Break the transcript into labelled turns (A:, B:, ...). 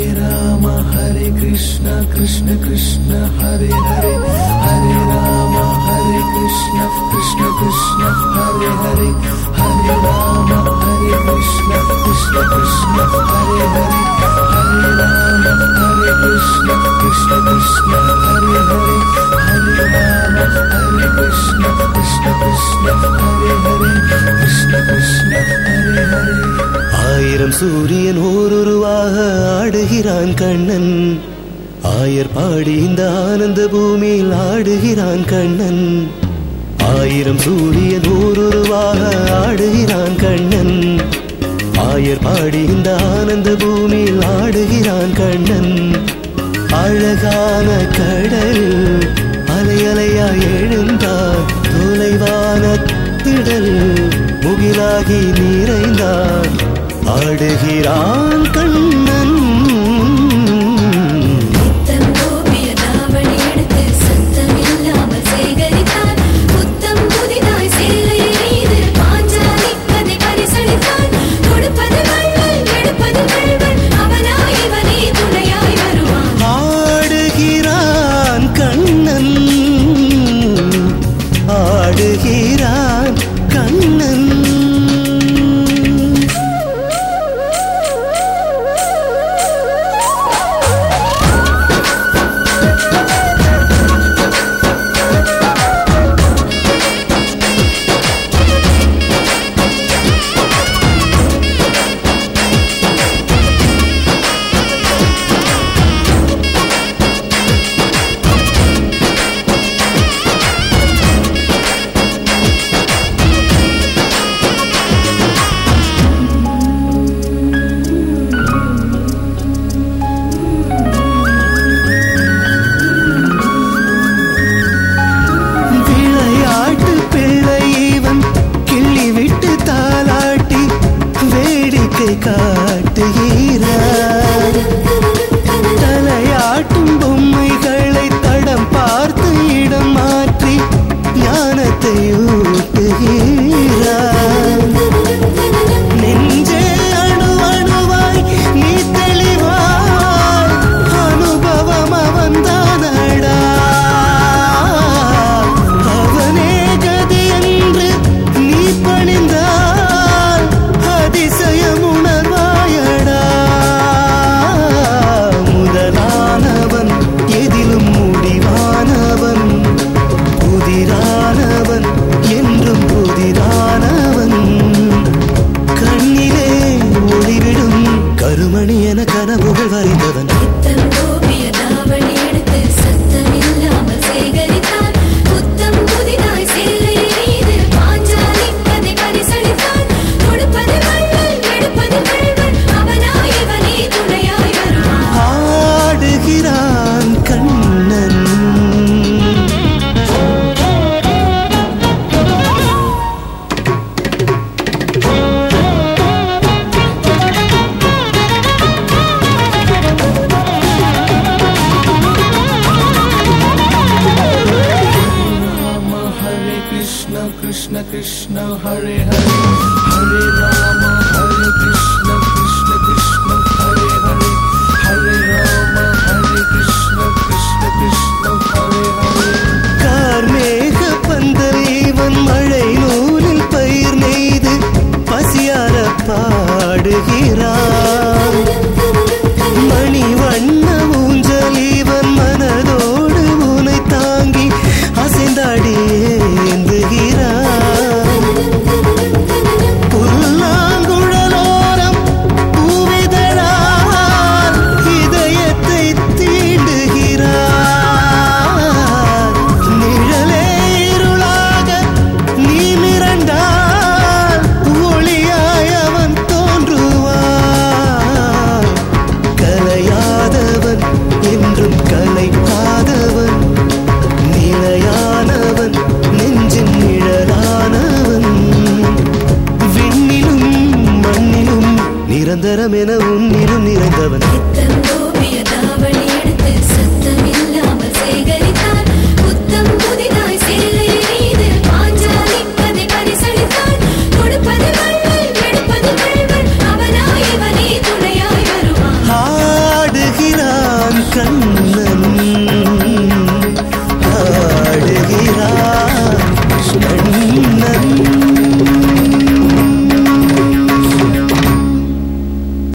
A: ஹரே ராம ஹரே கிருஷ்ண கிருஷ்ண கிருஷ்ண ஹரே ஹரே ஹரே ராம ஹரே கிருஷ்ண கிருஷ்ண கிருஷ்ண ஹரே ஹரே ஹரே ராம ஹரே கிருஷ்ண கிருஷ்ண கிருஷ்ண ஹரே ஹரே ஹரே ராம ஹரே கிருஷ்ண கிருஷ்ண கிருஷ்ண ஹரே ஹரே ஹரே ராம ஹரே கிருஷ்ண கிருஷ்ண கிருஷ்ண ஹரே ஹரே கிருஷ்ண கிருஷ்ண ஹரே ஹரே
B: ஆயிரம் சூரியன் ஓருருவாக ஆடுகிறான் கண்ணன் ஆயர் பாடி இந்த ஆனந்த பூமியில் ஆடுகிறான் கண்ணன் ஆயிரம் சூரியன் ஓருருவாக ஆடுகிறான் கண்ணன் ஆயர் பாடி இந்த ஆனந்த பூமியில் ஆடுகிறான் கண்ணன் அழகான கடல் அலை அலையாய் எழுந்தார் தொலைவான திடல் முகிலாகி நிறைந்தான் ஆடுகிறான் கண்ணன்
C: புத்தம் கோபிய தாவணி எடுத்து சத்தம் இல்லாமல் சேகரித்தான் புத்தம் புதிதாய் சேலையை நெய்து பாஞ்சாலி கதை பரிசளித்தான் கொடுப்பது வள்ளல் எடுப்பது வள்வன் அவனாய் இவனே துணையாய் வருவான்
B: ஆடுகிறான் கண்ணன் ஆடுகிறான் கண்ணன் விளையாட்டு பிள்ளை இவன் கிள்ளி விட்டு தாளாட்டி வேடிக்கை காட்டுகிறார் தலையாட்டும் பொம்மைகளை தடம் பார்த்து இடம் மாற்றி ஞானத்தை ஊட்டுகிறார் நெஞ்சே அணு அணுவாய் நீ தெளிவாய் அனுபவம் அவன்தானடா அவனே கதி என்று நீ பணிந்தால் அதிசயம் உணர்வாயடா முதலானவன் எதிலும் முடிவானவன் புதிரானவன் என்றும் புதிரானவன் கண்ணிலே ஒளிவிடும் கருமணி என கனவுகள் வரைந்தவன்
C: புத்தம் கோபிய தாவணி எடுத்து சத்தம் இல்லாமல் சேகரித்தான் புத்தம் புதிதாய் சேலையை நெய்து பாஞ்சாலி கதை பரிசளித்தான் கொடுப்பது வள்ளல் எடுப்பது வள்வன் அவனாய் இவனே துணையாய் வருவான்
B: ஆடுகிறான் கண்ணன்
A: ராம ஹரே கிருஷ்ண கிருஷ்ண கிருஷ்ண ஹரே ஹரே ஹரே ராம ஹரே கிருஷ்ண கிருஷ்ண கிருஷ்ண ஹரே ஹரே ஹரே ராம ஹரே கிருஷ்ண கிருஷ்ண கிருஷ்ண ஹரே ஹரே
B: கார்மேக பந்தரீவன் மழை நூலில் பயிர் நெய்து பசியார பாடுகிறான் மணி வண்ண ஊஞ்சலீவன் மனதோடு உனை தாங்கி அசைந்தாடி ஏந்துகிறான் புல்லாங்குழலோரம் பூவிதழால் இதயத்தை தீண்டுகிறார் நிழலே இருளாக நீ மிரண்டால் ஒளியாய் அவன் தோன்றுவார் கலையாதவன் என்றும் கலைக்காதவன் நிலையானவன் நெஞ்சின் நிழலானவன் விண்ணிலும் மண்ணிலும் நிரந்தரம் என உன்னிலும் நிறைந்தவன்
C: புத்தம் கோபிய தாவணி எடுத்து சத்தம் இல்லாமல் சேகரித்தான் புத்தம் புதிதாய் சேலையை நெய்து பாஞ்சாலி கதை பரிசளித்தான் கொடுப்பது வள்ளல் எடுப்பது வள்வன் அவனாய் இவனே துணையாய் வருவான்
B: ஆடு கண்ணன் ஆடுகிறான் கண்ணன்